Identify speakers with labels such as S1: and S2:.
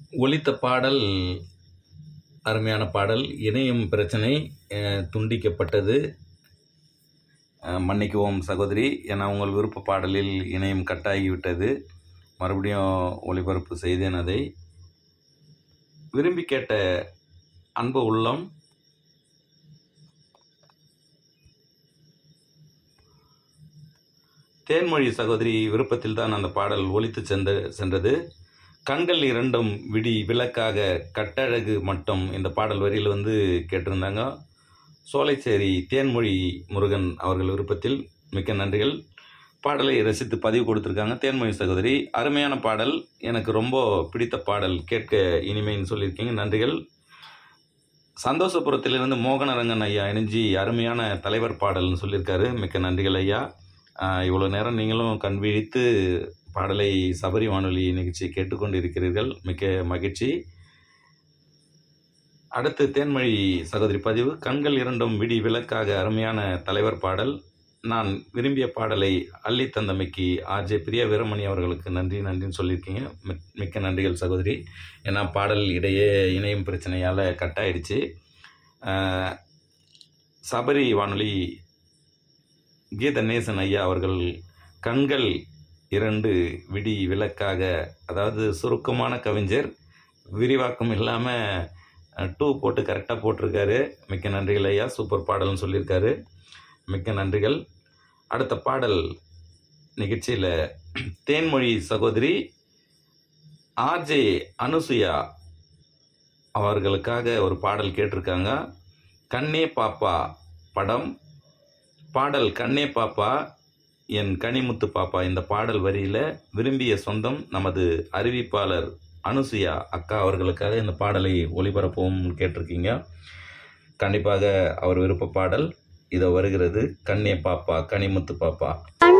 S1: ஒலித்த பாடல் அருமையான பாடல் இணையம் பிரச்சனை அஹ், துண்டிக்கப்பட்டது அஹ், மன்னிக்கவும் சகோதரி ஏன்னா உங்கள் விருப்ப பாடலில் இணையம் கட்டாகிவிட்டது மறுபடியும் ஒளிபரப்பு செய்தேன் அதை விரும்பி கேட்ட அன்பு உள்ளம் தேன்மொழி சகோதரி விருப்பத்தில் தான் அந்த பாடல் ஒலித்து சென்ற சென்றது கண்கள் இரண்டும் விடி விளக்காக கட்டழகு மட்டும் இந்த பாடல் வரியில் வந்து கேட்டிருந்தாங்க சோலைச்சேரி தேன்மொழி முருகன் அவர்கள் விருப்பத்தில் மிக்க நன்றிகள் பாடலை ரசித்து பதிவு கொடுத்துருக்காங்க தேன்மொழி சகோதரி அருமையான பாடல் எனக்கு ரொம்ப பிடித்த பாடல் கேட்க இனிமைன்னு சொல்லியிருக்கீங்க நன்றிகள் சந்தோஷபுரத்திலிருந்து மோகனரங்கன் ஐயா இணைஞ்சி அருமையான தலைவர் பாடல்னு சொல்லியிருக்காரு மிக்க நன்றிகள் ஐயா ஆஹ் இவ்வளோ நேரம் நீங்களும் கண் விழித்து பாடலை சபரி வானொலி நிகழ்ச்சி கேட்டுக்கொண்டு இருக்கிறீர்கள் மிக்க மகிழ்ச்சி அடுத்து தேன்மொழி சகோதரி பதிவு கண்கள் இரண்டும் விடி விளக்காக அருமையான தலைவர் பாடல் நான் விரும்பிய பாடலை அள்ளி தந்தமைக்கு ஆர்ஜே பிரியா வீரமணி அவர்களுக்கு நன்றி நன்றின்னு சொல்லியிருக்கீங்க மிக்- மிக்க நன்றிகள் சகோதரி ஏன்னா பாடல் இடையே இணையம் பிரச்சனையால் கட் ஆயிடுச்சு ஆஹ் சபரி வானொலி கீத நேசன் ஐயா அவர்கள் கண்கள் இரண்டு விடி விளக்காக அதாவது சுருக்கமான கவிஞர் விரிவாக்கம் இல்லாமல் டூ போட்டு கரெக்டாக போட்டிருக்காரு மிக்க நன்றிகள் ஐயா சூப்பர் பாடல்னு சொல்லியிருக்காரு மிக்க நன்றிகள் அடுத்த பாடல் நிகழ்ச்சியில் தேன்மொழி சகோதரி ஆர்ஜே அனுசுயா அவர்களுக்காக ஒரு பாடல் கேட்டிருக்காங்க கண்ணே பாப்பா படம் பாடல் கண்ணே பாப்பா என் கனிமுத்து பாப்பா இந்த பாடல் வரியில் விரும்பிய சொந்தம் நமது அறிவிப்பாளர் அனுசுயா அக்கா அவர்களுக்காக இந்த பாடலை ஒளிபரப்பவும் கேட்டிருக்கீங்க கண்டிப்பாக அவர் விருப்ப பாடல் இதோ வருகிறது கண்ணே பாப்பா கனிமுத்து பாப்பா